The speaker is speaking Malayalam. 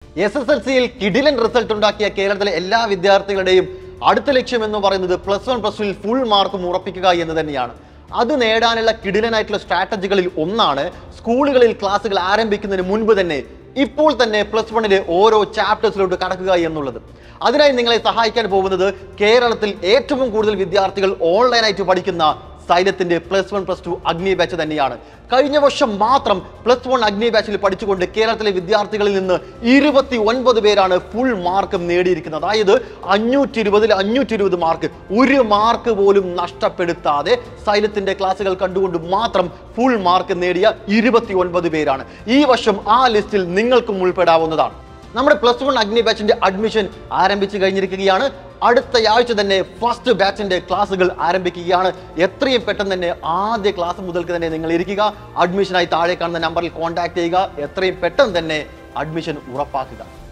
എസ് എസ് എൽ സിയിൽ കിടിലൻ റിസൾട്ട് ഉണ്ടാക്കിയ കേരളത്തിലെ എല്ലാ വിദ്യാർത്ഥികളുടെയും അടുത്ത ലക്ഷ്യം എന്ന് പറയുന്നത് പ്ലസ് വൺ പ്ലസ് ടുവിൽ ഫുൾ മാർക്കും ഉറപ്പിക്കുക എന്ന് തന്നെയാണ് അത് നേടാനുള്ള കിടിലനായിട്ടുള്ള സ്ട്രാറ്റജികളിൽ ഒന്നാണ് സ്കൂളുകളിൽ ക്ലാസ്സുകൾ ആരംഭിക്കുന്നതിന് മുൻപ് തന്നെ ഇപ്പോൾ തന്നെ പ്ലസ് വണ്ണിലെ ഓരോ ചാപ്റ്റേഴ്സിലോട്ട് കടക്കുക എന്നുള്ളത് അതിനായി നിങ്ങളെ സഹായിക്കാൻ പോകുന്നത് കേരളത്തിൽ ഏറ്റവും കൂടുതൽ വിദ്യാർത്ഥികൾ ഓൺലൈനായിട്ട് പഠിക്കുന്ന സൈലത്തിന്റെ plus one plus two Agni batch തന്നെയാണ് കഴിഞ്ഞ വർഷം മാത്രം പ്ലസ് വൺ അഗ്നി ബാച്ചിൽ പഠിച്ചുകൊണ്ട് കേരളത്തിലെ വിദ്യാർത്ഥികളിൽ നിന്ന് ഇരുപത്തി ഒൻപത് പേരാണ് ഫുൾ മാർക്ക് നേടിയിരിക്കുന്നത് അതായത് അഞ്ഞൂറ്റി ഇരുപതിൽ അഞ്ഞൂറ്റി ഇരുപത് മാർക്ക് ഒരു മാർക്ക് പോലും നഷ്ടപ്പെടുത്താതെ സൈലത്തിന്റെ ക്ലാസ്സുകൾ കണ്ടുകൊണ്ട് മാത്രം ഫുൾ മാർക്ക് നേടിയ ഇരുപത്തി ഒൻപത് പേരാണ് ഈ വർഷം ആ ലിസ്റ്റിൽ നിങ്ങൾക്കും ഉൾപ്പെടാവുന്നതാണ് നമ്മുടെ പ്ലസ് വൺ അഗ്നി ബാച്ചിന്റെ അഡ്മിഷൻ ആരംഭിച്ചു കഴിഞ്ഞിരിക്കുകയാണ് അടുത്ത ആഴ്ച തന്നെ ഫസ്റ്റ് ബാച്ചിന്റെ ക്ലാസ്സുകൾ ആരംഭിക്കുകയാണ് എത്രയും പെട്ടെന്ന് തന്നെ ആദ്യ ക്ലാസ് മുതൽക്ക് തന്നെ നിങ്ങൾ ഇരിക്കുക അഡ്മിഷനായി താഴെ കാണുന്ന നമ്പറിൽ കോൺടാക്ട് ചെയ്യുക എത്രയും പെട്ടെന്ന് തന്നെ അഡ്മിഷൻ ഉറപ്പാക്കുക